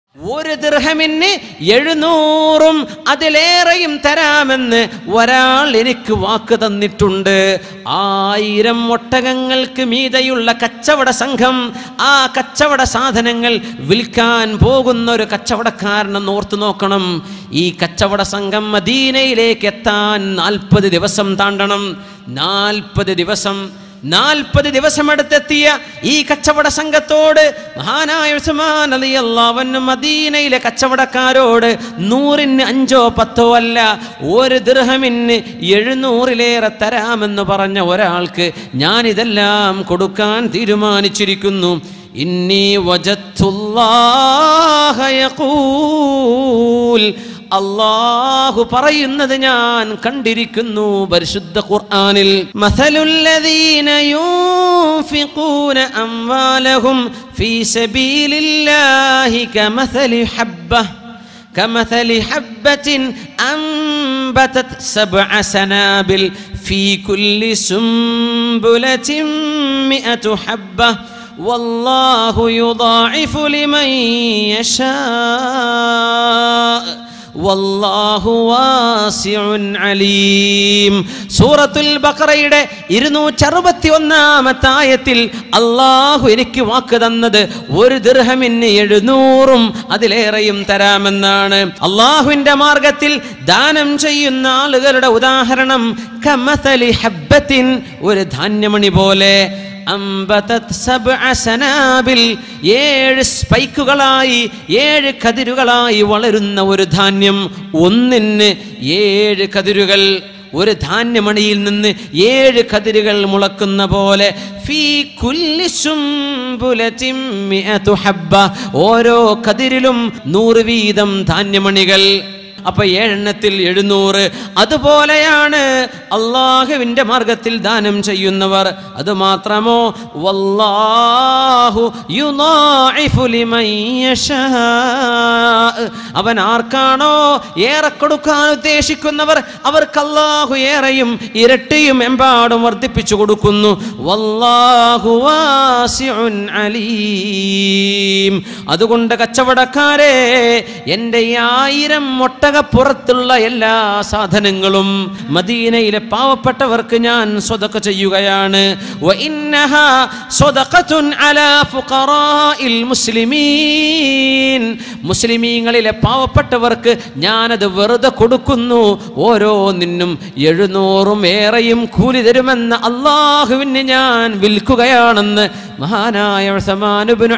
ഒരു ദൃഹമിന് എഴുന്നൂറും അതിലേറെയും തരാമെന്ന് ഒരാൾ എനിക്ക് വാക്ക് തന്നിട്ടുണ്ട് ആയിരം ഒട്ടകങ്ങൾക്ക് മീതയുള്ള കച്ചവട സംഘം ആ കച്ചവട സാധനങ്ങൾ വിൽക്കാൻ പോകുന്ന ഒരു കച്ചവടക്കാരനെന്ന് ഓർത്തു നോക്കണം ഈ കച്ചവട സംഘം മദീനയിലേക്ക് എത്താൻ നാൽപ്പത് ദിവസം താണ്ടണം നാൽപ്പത് ദിവസം നാൽപ്പത് ദിവസം അടുത്തെത്തിയ ഈ കച്ചവട സംഘത്തോട് മഹാനായ ഉസ്മാൻ റളിയല്ലാഹു അൻഹു മദീനയിലെ കച്ചവടക്കാരോട് നൂറിന് അഞ്ചോ പത്തോ അല്ല ഒരു ദിർഹമിന് എഴുന്നൂറിലേറെ തരാമെന്ന് പറഞ്ഞ ഒരാൾക്ക് ഞാൻ ഇതെല്ലാം കൊടുക്കാൻ തീരുമാനിച്ചിരിക്കുന്നു ഇന്നി വജത്തുല്ലാഹ യഖൂൽ അള്ളാഹു പറയുന്നത് ഞാൻ കണ്ടിരിക്കുന്നു പരിശുദ്ധ ഖുർആനിൽ മസലുല്ലദീന യൂൻഫിഖൂന അംവാലഹും ഫീ സബീലില്ലാഹി കമസലി ഹബ്ബ كمثل حبة أنبتت سبع سنابل في كل سنبلة مئة حبة والله يضاعف لمن يشاء വല്ലാഹു വാസിഉൻ അലീം സൂറത്തുൽ ബഖറയുടെ ഇരുന്നൂറ്റി അറുപത്തി ഒന്നാമത്തെ ആയത്തിൽ അള്ളാഹു എനിക്ക് വാക്ക് തന്നത് ഒരു ദിർഹമിന് എഴുന്നൂറും അതിലേറെയും തരാമെന്നാണ് അള്ളാഹുവിന്റെ മാർഗത്തിൽ ദാനം ചെയ്യുന്ന ആളുകളുടെ ഉദാഹരണം കമസലി ഹബ്ബത്തിൻ ഒരു ധാന്യമണി പോലെ അമ്പതത് സബ്അ സനാബിൽ ഏഴ് സ്പൈക്കുകളായി ഏഴ് കതിരുകളായി വളരുന്ന ഒരു ധാന്യം ഒന്നിന് ഏഴ് കതിരുകൾ ഒരു ധാന്യമണിയിൽ നിന്ന് ഏഴ് കതിരുകൾ മുളക്കുന്ന പോലെ ഫീ കുല്ലി സുംബുലത്തിൻ മിഅതു ഹബ്ബ ഓരോ കതിരിലും നൂറ് വീതം ധാന്യമണികൾ അപ്പൊ ഏഴെണ്ണത്തിൽ എഴുന്നൂറ് അതുപോലെയാണ് അള്ളാഹുവിന്റെ മാർഗത്തിൽ ദാനം ചെയ്യുന്നവർ അത് മാത്രമോ വല്ലാഹു യുളാഇഫു ലിമൻ യശാ. അവൻ ആർക്കാണോ ഏറെ കൊടുക്കാൻ ഉദ്ദേശിക്കുന്നവർ അവർക്ക് അള്ളാഹു ഏറെയും ഇരട്ടിയും എമ്പാടും വർദ്ധിപ്പിച്ചു കൊടുക്കുന്നു വല്ലാഹു വാസിഉൻ അലീം അതുകൊണ്ട് കച്ചവടക്കാരെ എൻ്റെ ഈ ആയിരം ഒട്ടകപ്പുറത്തുള്ള എല്ലാ സാധനങ്ങളും മദീനയിലെ പാവപ്പെട്ടവർക്ക് ഞാൻ സ്വതക്ക ചെയ്യുകയാണ് വഇന്നഹാ സ്വതഖത്തുൻ അലാ ഫുഖറാഇൽ മുസ്ലിമീൻ മുസ്ലിമീങ്ങളിലെ പാവപ്പെട്ടവർക്ക് ഞാനത് വെറുതെ കൊടുക്കുന്നു ഓരോന്നിനും എഴുന്നൂറും ഏറെയും കൂലി തരുമെന്ന് അള്ളാഹുവിന് ഞാൻ വിൽക്കുകയാണെന്ന് മഹാനായ ഉസ്മാൻ ഇബ്നു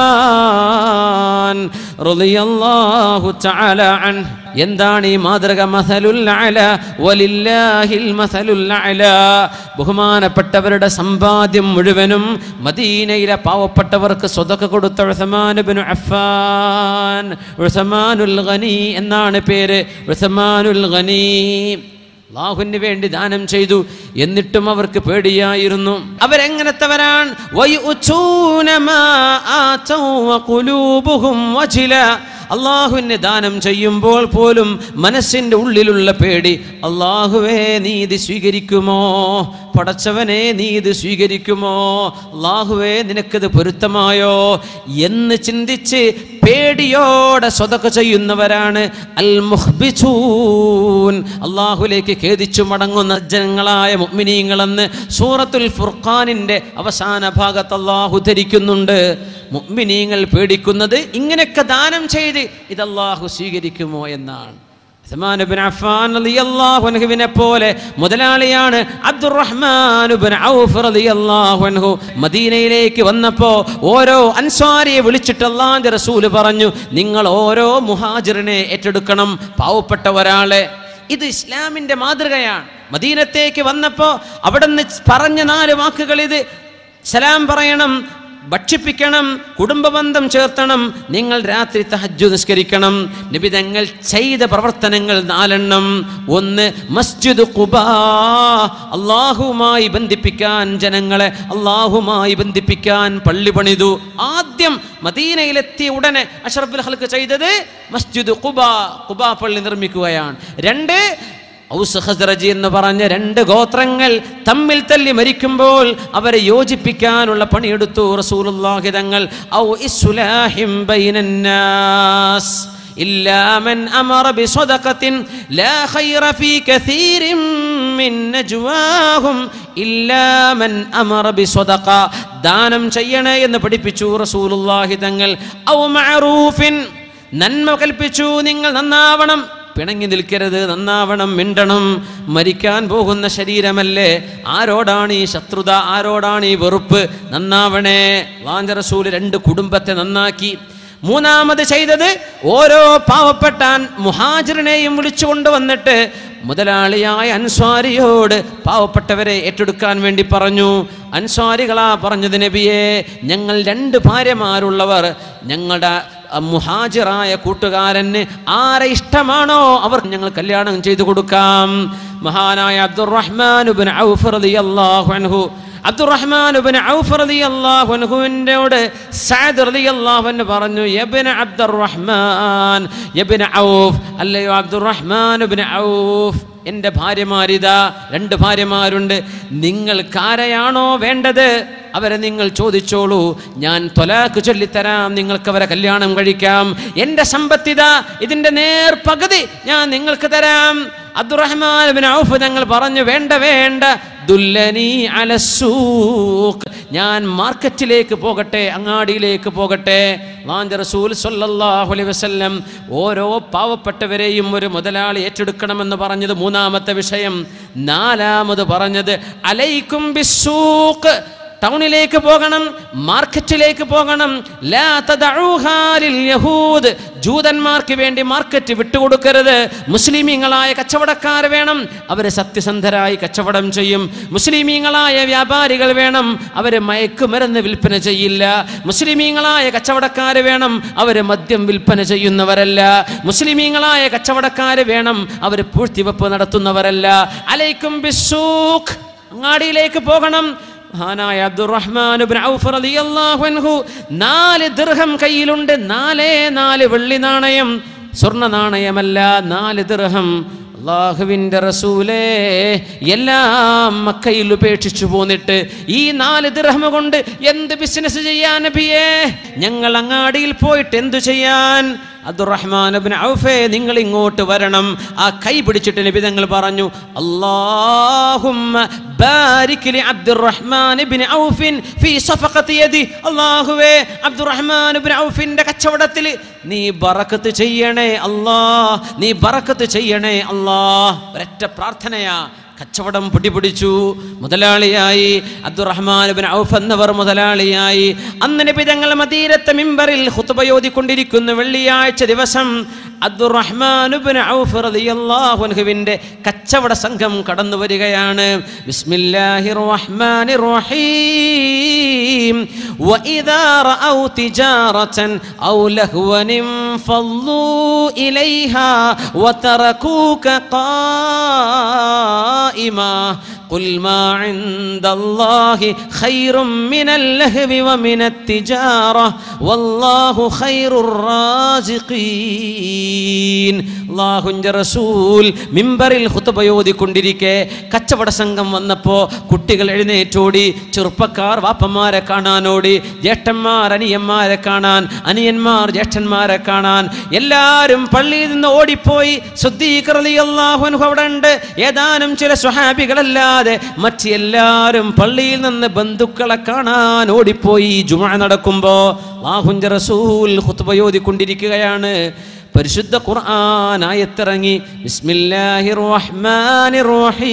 അഫ്ഫാൻ റളിയല്ലാഹു തആല അൻഹു എന്താണ് ഈ മാതൃക മസലുൽ അല വലില്ലാഹിൽ മസലുൽ അല ബഹുമാനപ്പെട്ടവരുടെ സമ്പാദ്യം മുഴുവനും മദീനയിലെ പാവപ്പെട്ടവർക്ക് സ്വതക്ക കൊടുത്ത ഉസ്മാൻ ഇബ്നു അഫ്ഫാൻ ഉസ്മാനുൽ ഗനി എന്നാണ് പേര് ഉസ്മാനുൽ ഗനി അള്ളാഹുവിന് വേണ്ടി ദാനം ചെയ്തു എന്നിട്ടും അവർക്ക് പേടിയായിരുന്നു അവരെങ്ങനത്തവരാണ് വയുഊന മാ ആതൗ വഖുലൂബുഹും വജില അള്ളാഹുവിന് ദാനം ചെയ്യുമ്പോൾ പോലും മനസ്സിൻ്റെ ഉള്ളിലുള്ള പേടി അള്ളാഹുവേ നീ ഇത് സ്വീകരിക്കുമോ പടച്ചവനെ നീ ഇത് സ്വീകരിക്കുമോ അള്ളാഹുവേ നിനക്കിത് പൊരുത്തമായോ എന്ന് ചിന്തിച്ച് പേടിയോടെ സ്വതക്ക ചെയ്യുന്നവരാണ് അൽ മുഹ്ബിച്ചൂൻ അള്ളാഹുലേക്ക് ഖേദിച്ചു മടങ്ങുന്ന ജനങ്ങളായ മുഅ്മിനീങ്ങളെന്ന് സൂറത്തുൽ ഫുർഖാനിൻ്റെ അവസാന ഭാഗത്ത് അള്ളാഹു ധരിക്കുന്നുണ്ട് മുഅ്മിനീങ്ങൾ പേടിക്കുന്നത് ഇങ്ങനെയൊക്കെ ദാനം ചെയ്ത് ഇത് അള്ളാഹു സ്വീകരിക്കുമോ എന്നാണ് ഉസ്മാൻ ഇബ്നു അഫ്ഫാൻ റളിയല്ലാഹു അൻഹുവിനെ പോലെ മുതലാളിയാണ് അബ്ദുറഹ്മാൻ ഇബ്നു ഔഫ് റളിയല്ലാഹു അൻഹു മദീനയിലേക്ക് വന്നപ്പോൾ ഓരോ അൻസ്വാരിയെ വിളിച്ചിട്ട് അള്ളാഹിന്റെ റസൂല് പറഞ്ഞു നിങ്ങൾ ഓരോ മുഹാജിറിനെ ഏറ്റെടുക്കണം പാവപ്പെട്ട ഒരാളെ ഇത് ഇസ്ലാമിന്റെ മാതൃകയാണ് മദീനത്തേക്ക് വന്നപ്പോൾ അവിടെ നിന്ന് പറഞ്ഞ നാല് വാക്കുകൾ ഇത് സലാം പറയണം ഭക്ഷിപ്പിക്കണം കുടുംബബന്ധം ചേർത്തണം നിങ്ങൾ രാത്രി തഹജ്ജു നിസ്കരിക്കണം നിബിതങ്ങൾ ചെയ്ത പ്രവർത്തനങ്ങൾ നാലെണ്ണം ഒന്ന് മസ്ജിദ് ഖുബാ അള്ളാഹുമായി ബന്ധിപ്പിക്കാൻ ജനങ്ങളെ അള്ളാഹുമായി ബന്ധിപ്പിക്കാൻ പള്ളി പണിതു ആദ്യം മദീനയിലെത്തിയ ഉടനെ അഷറഫുൽ ഹൽക്ക് ചെയ്തത് മസ്ജിദ് ഖുബാ ഖുബാ പള്ളി നിർമ്മിക്കുകയാണ് രണ്ട് ഔസ് ഖസ്റജ് എന്ന് പറഞ്ഞ രണ്ട് ഗോത്രങ്ങൾ തമ്മിൽ തല്ലി മരിക്കുമ്പോൾ അവരെ യോജിപ്പിക്കാനുള്ള പണിയെടുത്തു റസൂലുള്ളാഹി തങ്ങൾ ഔ ഇസ്ലാഹിം ബൈനന്നാസ് إلا من أمر بصدقة لا خير في كثير من نجواهم إلا من أمر بصدقة ദാനം ചെയ്യണേ എന്ന് പഠിപ്പിച്ചു റസൂലുള്ളാഹി തങ്ങൾ ഔ മഅറൂഫിൻ നന്മ കൽപ്പിച്ചു നിങ്ങൾ നന്നാവണം പിണങ്ങി നിൽക്കരുത് നന്നാവണം മിണ്ടണം മരിക്കാൻ പോകുന്ന ശരീരമല്ലേ ആരോടാണ് ഈ ശത്രുത ആരോടാണ് ഈ വെറുപ്പ് നന്നാവണേ വാഞ്ച റസൂൽ രണ്ട് കുടുംബത്തെ നന്നാക്കി മൂന്നാമത് ചെയ്തത് ഓരോ പാവപ്പെട്ടാൻ മുഹാജിറിനെയും വിളിച്ചു കൊണ്ടുവന്നിട്ട് മുതലാളിയായ അൻസ്വാരിയോട് പാവപ്പെട്ടവരെ ഏറ്റെടുക്കാൻ വേണ്ടി പറഞ്ഞു അൻസ്വാരികളാ പറഞ്ഞത് നബിയെ ഞങ്ങൾ രണ്ട് ഭാര്യമാരുള്ളവർ ഞങ്ങളുടെ അ, മുഹാജിറായ കൂട്ടുകാരന് ആരെ ഇഷ്ടമാണോ അവർ ഞങ്ങൾ കല്യാണം ചെയ്തു കൊടുക്കാം മഹാനായ അബ്ദുറഹ്മാൻ ഔഫ് റളിയല്ലാഹു അൻഹു അബ്ദുറഹ്മാൻ ഇബ്നു ഔഫ് റളിയല്ലാഹു അൻഹുവിനോട് സഅദ് റളിയല്ലാഹു അൻഹു പറഞ്ഞു യബ്ന അബ്ദുറഹ്മാൻ യബ്ന ഔഫ് അല്ലയോ അബ്ദുറഹ്മാൻ ഇബ്നു ഔഫ് എൻ്റെ ഭാര്യമാരിതാ രണ്ട് ഭാര്യമാരുണ്ട് നിങ്ങൾക്കാരെയാണോ വേണ്ടത് അവരെ നിങ്ങൾ ചോദിച്ചോളൂ ഞാൻ തൊലാക്ക് ചൊല്ലിത്തരാം നിങ്ങൾക്ക് അവരെ കല്യാണം കഴിക്കാം എൻ്റെ സമ്പത്തിത ഇതിൻ്റെ നേർ പകുതി ഞാൻ നിങ്ങൾക്ക് തരാം അബ്ദുറഹ്മാൻ ബിൻ ഔഫ് തങ്ങൾ പറഞ്ഞു വേണ്ട വേണ്ട ദുല്ലനി അലസൂഖ് ഞാൻ മാർക്കറ്റിലേക്ക് പോകട്ടെ അങ്ങാടിയിലേക്ക് പോകട്ടെ വാഞ്ച റസൂൽ സല്ലല്ലാഹു അലൈഹി വസല്ലം ഓരോ പാവപ്പെട്ടവരെയും ഒരു മുതലാളി ഏറ്റെടുക്കണമെന്ന് പറഞ്ഞത് മൂന്നാമത്തെ വിഷയം നാലാമത് പറഞ്ഞത് അലൈക്കും ബിസ്സൂഖ് ടൗണിലേക്ക് പോകണം മാർക്കറ്റിലേക്ക് പോകണം ലാ തദഊഹാ ലിൽ യഹൂദ് ജൂതന്മാർക്ക് വേണ്ടി മാർക്കറ്റ് വിട്ടുകൊടുക്കരുത് മുസ്ലിമീങ്ങളായ കച്ചവടക്കാർ വേണം അവർ സത്യസന്ധരായി കച്ചവടം ചെയ്യും മുസ്ലിമീങ്ങളായ വ്യാപാരികൾ വേണം അവർ മയക്കുമരുന്ന് വിൽപ്പന ചെയ്യില്ല മുസ്ലിമീങ്ങളായ കച്ചവടക്കാർ വേണം അവർ മദ്യം വിൽപ്പന ചെയ്യുന്നവരല്ല മുസ്ലിമീങ്ങളായ കച്ചവടക്കാർ വേണം അവർ പൂഴ്ത്തിവെപ്പ് നടത്തുന്നവരല്ല അലൈക്കും ബിസ്സൂഖ് അങ്ങാടിയിലേക്ക് പോകണം മഹാനായ അബ്ദുറഹ്മാൻ ഇബ്നു ഔഫ് റളിയല്ലാഹു അൻഹു നാല് ദിർഹം കയ്യിലുണ്ട് നാലേ നാല് വെള്ളി നാണയം സ്വർണ്ണ നാണയമല്ല നാല് ദിർഹം അള്ളാഹുവിൻ്റെ റസൂലേ എല്ലാം മക്കയിൽ ഉപേക്ഷിച്ചു പോന്നിട്ട് ഈ നാല് ദിർഹം കൊണ്ട് എന്ത് ബിസിനസ് ചെയ്യാൻ നബിയേ ഞങ്ങൾ അങ്ങാടിയിൽ പോയിട്ട് എന്തു ചെയ്യാൻ അബ്ദുറഹ്മാൻ ഇബ്നു ഔഫേ നിങ്ങൾ ഇങ്ങോട്ട് വരണം ആ കൈ പിടിച്ചിട്ട് നബി തങ്ങൾ പറഞ്ഞു അല്ലാഹുമ്മ ബാരിക് ലി അബ്ദുറഹ്മാൻ ഇബ്നു ഔഫിൻ ഫീ സഫഖത്തി യദി അല്ലാഹുവേ അബ്ദുറഹ്മാൻ ഇബ്നു ഔഫിന്റെ കച്ചവടത്തിൽ നീ ബറക്കത്ത് ചെയ്യണേ അല്ലാ നീ ബറക്കത്ത് ചെയ്യണേ അല്ലാ ഒരൊറ്റ പ്രാർത്ഥനയാ കച്ചവടം പിടിപിടിച്ചു മുതലാളിയായി അബ്ദുറഹ്മാൻ ബിൻ ഔഫ് എന്നവർ മുതലാളിയായി അന്ന് നബി തങ്ങൾ മദീനത്തെ മിമ്പറിൽ ഖുത്ബയോദിക്കൊണ്ടിരിക്കുന്ന വെള്ളിയാഴ്ച ദിവസം അബ്ദുറഹ്മാൻ ബിൻ ഔഫ് റളിയല്ലാഹു അൻഹുവിന്റെ കച്ചവട സംഘം കടന്നു വരികയാണ് ബിസ്മില്ലാഹിർ റഹ്മാനിർ റഹീം വഇദാ റഔ തിജാറതൻ ഔ ലഹ്വൻ انفضوا إليها وتركوك قائما قل ما عند الله خير من اللهو ومن التجارة والله خير الرازقين അള്ളാഹുൻ്റെ റസൂൽ മിമ്പറിൽ ഹുത്തബയോദിക്കൊണ്ടിരിക്കെ കച്ചവട സംഘം വന്നപ്പോൾ കുട്ടികൾ എഴുന്നേറ്റോടി ചെറുപ്പക്കാർ വാപ്പന്മാരെ കാണാനോടി ജ്യേഷ്ഠന്മാർ അനിയന്മാരെ കാണാൻ അനിയന്മാർ ജ്യേഷ്ഠന്മാരെ കാണാൻ എല്ലാവരും പള്ളിയിൽ നിന്ന് ഓടിപ്പോയി അള്ളാഹുൻഹു അവിടെ ഉണ്ട് ഏതാനും ചില സ്വഹാബികളല്ലാതെ മറ്റ് എല്ലാവരും പള്ളിയിൽ നിന്ന് ബന്ധുക്കളെ കാണാൻ ഓടിപ്പോയി ജുമ നടക്കുമ്പോൾ അള്ളാഹുൻ്റെ റസൂൽ ഹുത്തുബയോദിക്കൊണ്ടിരിക്കുകയാണ് പരിശുദ്ധ ഖുർആൻ ആയത്തിറങ്ങി ബിസ്മില്ലാഹിർ റഹ്മാനിർ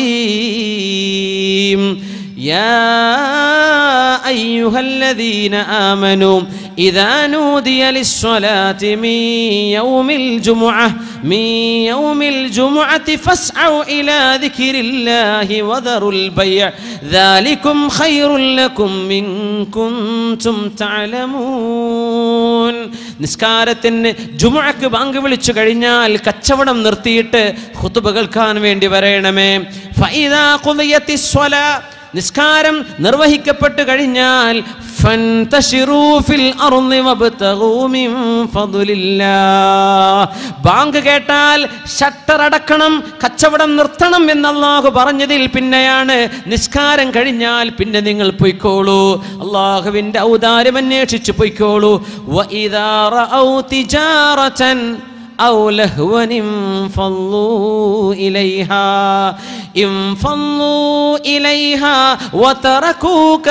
റഹീം يا أيها الذين آمنوا إذا نودي للصلاة من يوم الجمعة من يوم الجمعة فاسعوا إلى ذكر الله وذروا البيع ذلكم خير لكم إن كنتم تعلمون നിസ്കാരത്തിന് ജുമുഅക്ക് ബാങ്ക് വിളിച്ചു കഴിഞ്ഞാൽ കച്ചവടം നിർത്തിയിട്ട് ഖുതുബ കേൾക്കാൻ വേണ്ടി വരയണമേ ഫൈദാ ഖുദിയത്തിസ് സ്വലാ നിസ്കാരം നിർവഹിക്കപ്പെട്ടു കഴിഞ്ഞാൽ فانتشروا في الأرض وابتغوا من فضل الله ബാങ്ക് കേട്ടാൽ ഷട്ടർ അടക്കണം കച്ചവടം നിർത്തണം എന്ന് അള്ളാഹു പറഞ്ഞതിൽ പിന്നെയാണ് നിസ്കാരം കഴിഞ്ഞാൽ പിന്നെ നിങ്ങൾ പൊയ്ക്കോളൂ അള്ളാഹുവിൻ്റെ ഔദാര്യം അന്വേഷിച്ച് പൊയ്ക്കോളൂ وَإِذَا رَأَوْا تِجَارَةً أو لهوا انفضوا إليها انفضوا إليها وتركوك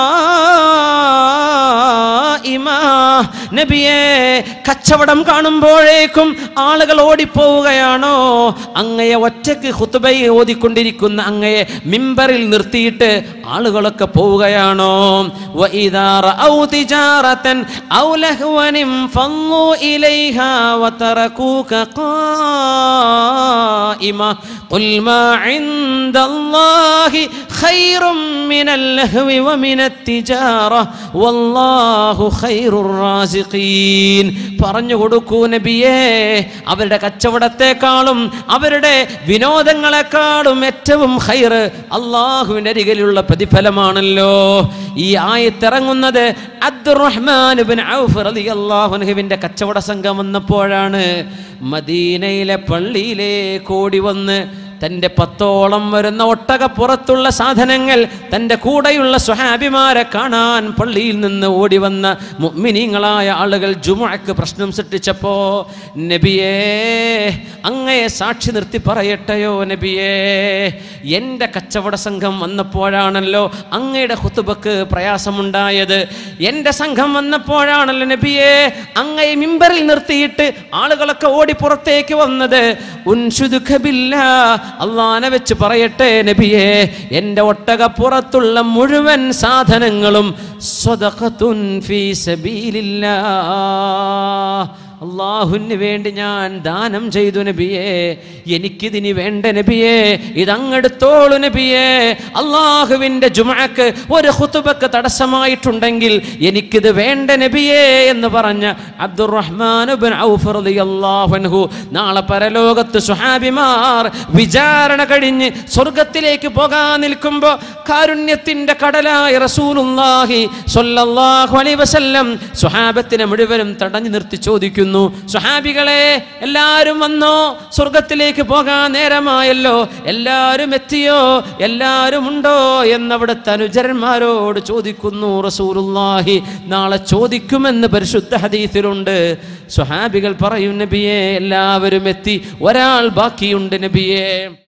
قائما നബിയെ കച്ചവടം കാണുമ്പോഴേക്കും ആളുകൾ ഓടിപ്പോവുകയാണോ അങ്ങയെ ഒറ്റക്ക് ഹുത്തുബൈ ഓതിക്കൊണ്ടിരിക്കുന്ന അങ്ങയെ മിമ്പറിൽ നിർത്തിയിട്ട് ആളുകളൊക്കെ പോവുകയാണോ وَإِذَا رَأَوْا تِجَارَةً أَوْ لَهْوًا انفضوا إليها وتركوك قائما قل ما عند الله خير من اللهو ومن التجارة والله خير الرازقين പറഞ്ഞു കൊടുക്കൂ നബിയേ അവരുടെ കച്ചവടത്തെക്കാളും അവരുടെ വിനോദങ്ങളെക്കാളും ഏറ്റവും ഹൈർ അള്ളാഹുവിൻ്റെ അരികിലുള്ള പ്രതിഫലമാണല്ലോ ഈ ആയത്തിറങ്ങുന്നത് അബ്ദുറഹ്മാൻ ബിൻ ഔഫ് റളിയല്ലാഹു അൻഹുവിൻ്റെ കച്ചവട സംഘം വന്നപ്പോഴാണ് മദീനയിലെ പള്ളിയിലേക്ക് ഓടി വന്ന് തൻ്റെ പത്തോളം വരുന്ന ഒട്ടകപ്പുറത്തുള്ള സാധനങ്ങൾ തൻ്റെ കൂടെയുള്ള സ്വഹാബിമാരെ കാണാൻ പള്ളിയിൽ നിന്ന് ഓടി വന്ന മുഅ്മിനീങ്ങളായ ആളുകൾ ജുമുഅക്ക് പ്രശ്നം സൃഷ്ടിച്ചപ്പോ നബിയേ അങ്ങയെ സാക്ഷി നിർത്തി പറയട്ടെയോ നബിയേ എൻ്റെ കച്ചവട സംഘം വന്നപ്പോഴാണല്ലോ അങ്ങയുടെ ഹുത്തുബക്ക് പ്രയാസമുണ്ടായത് എൻ്റെ സംഘം വന്നപ്പോഴാണല്ലോ നബിയേ അങ്ങയെ മിമ്പറിൽ നിർത്തിയിട്ട് ആളുകളൊക്കെ ഓടി പുറത്തേക്ക് വന്നത് ഉൻഷുദുഖബില്ല അള്ളാനെ വെച്ച് പറയട്ടെ നബിയെ എൻ്റെ ഒട്ടകപ്പുറത്തുള്ള മുഴുവൻ സാധനങ്ങളും സ്വതഖത്തുൻ ഫീ സബീലില്ലാ അള്ളാഹുവിന് വേണ്ടി ഞാൻ ദാനം ചെയ്തു നബിയേ എനിക്കിതിനി വേണ്ട നബിയേ ഇതങ്ങെടുത്തോളു നബിയേ അള്ളാഹുവിൻ്റെ ജുമക്ക് ഒരു ഹുത്തുബക്ക് തടസ്സമായിട്ടുണ്ടെങ്കിൽ എനിക്കിത് വേണ്ട നബിയേ എന്ന് പറഞ്ഞ അബ്ദുറഹ്മാൻ അള്ളാഹുൻഹു നാളെ പരലോകത്ത് സുഹാബിമാർ വിചാരണ കഴിഞ്ഞ് സ്വർഗത്തിലേക്ക് പോകാൻ നിൽക്കുമ്പോൾ കാരുണ്യത്തിൻ്റെ കടലായ റസൂലുള്ളാഹി സ്വല്ലല്ലാഹു അലൈഹി വസല്ലം സുഹാബത്തിനെ മുഴുവനും തടഞ്ഞു നിർത്തി ചോദിക്കുന്നു സുഹാബികളെ എല്ലാവരും വന്നോ സ്വർഗത്തിലേക്ക് പോകാൻ നേരമായല്ലോ എല്ലാവരും എത്തിയോ എല്ലാവരും ഉണ്ടോ എന്നവിടുത്തെ അനുചരന്മാരോട് ചോദിക്കുന്നു റസൂലുള്ളാഹി നാളെ ചോദിക്കുമെന്ന് പരിശുദ്ധ ഹദീസിലുണ്ട് സുഹാബികൾ പറയും നബിയെ എല്ലാവരും എത്തി ഒരാൾ ബാക്കിയുണ്ട് നബിയെ